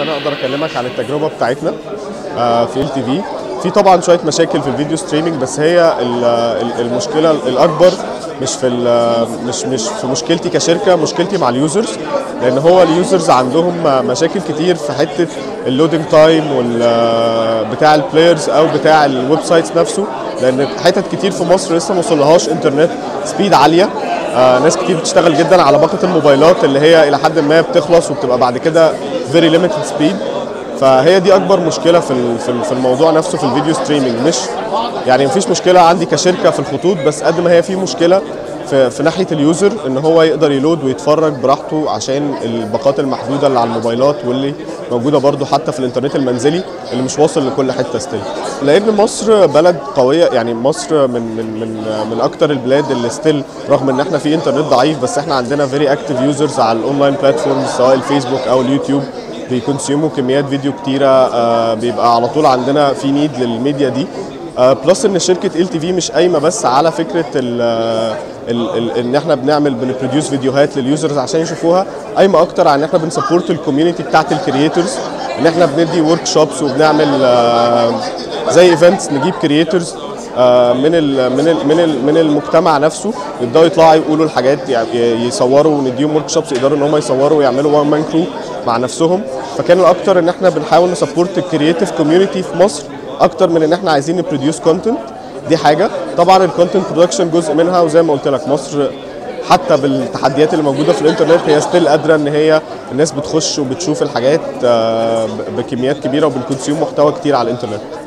انا اقدر اكلمك عن التجربه بتاعتنا آه، في ال تي في في طبعا شويه مشاكل في الفيديو ستريمينج بس هي ال- ال- المشكله الاكبر مش في ال- مش مش في مشكلتي كشركه مشكلتي مع اليوزرز لان هو اليوزرز عندهم مشاكل كتير في حته اللودنج تايم وال بتاع البلايرز او بتاع الويب سايتس نفسه لان حتت كتير في مصر لسه ما وصلهاش انترنت سبيد عاليه آه ناس كتير بتشتغل جدا على باقه الموبايلات اللي هي الى حد ما بتخلص وبتبقى بعد كده فيري ليميتد سبيد فهي دي اكبر مشكله في ال- في ال- في الموضوع نفسه في الفيديو ستريمينج مش يعني مفيش مشكله عندي كشركه في الخطوط بس قد ما هي في مشكله في, في ناحيه اليوزر ان هو يقدر يلود ويتفرج براحته عشان الباقات المحدوده اللي على الموبايلات واللي موجوده برضو حتى في الانترنت المنزلي اللي مش واصل لكل حته ستيل لان مصر بلد قويه يعني مصر من من من من اكتر البلاد اللي ستيل رغم ان احنا في انترنت ضعيف بس احنا عندنا فيري اكتيف يوزرز على الاونلاين بلاتفورمز سواء الفيسبوك او اليوتيوب بيكونسيوموا كميات فيديو كتيره آه، بيبقى على طول عندنا في نيد للميديا دي بلس ان شركه ال تي في مش قايمه بس على فكره ال ال ال ان احنا بنعمل بنبروديوس فيديوهات لليوزرز عشان يشوفوها قايمه اكتر على ان احنا بنسبورت الكوميونتي بتاعت الكرييترز ان احنا بندي ورك شوبس وبنعمل آه، زي ايفنتس نجيب كرييترز من ال من ال من ال من المجتمع نفسه يبداوا يطلعوا يقولوا الحاجات يعني يصوروا ونديهم ورك شوبس يقدروا ان هم يصوروا ويعملوا وان مان كرو مع نفسهم فكان الاكتر ان احنا بنحاول نسبورت الكرييتيف كوميونتي في مصر اكتر من ان احنا عايزين نبروديوس كونتنت دي حاجه طبعا الكونتنت برودكشن جزء منها وزي ما قلت لك مصر حتى بالتحديات اللي موجوده في الانترنت هي ستيل قادره ان هي الناس بتخش وبتشوف الحاجات آه، ب- بكميات كبيره وبنكونسيوم محتوى كتير على الانترنت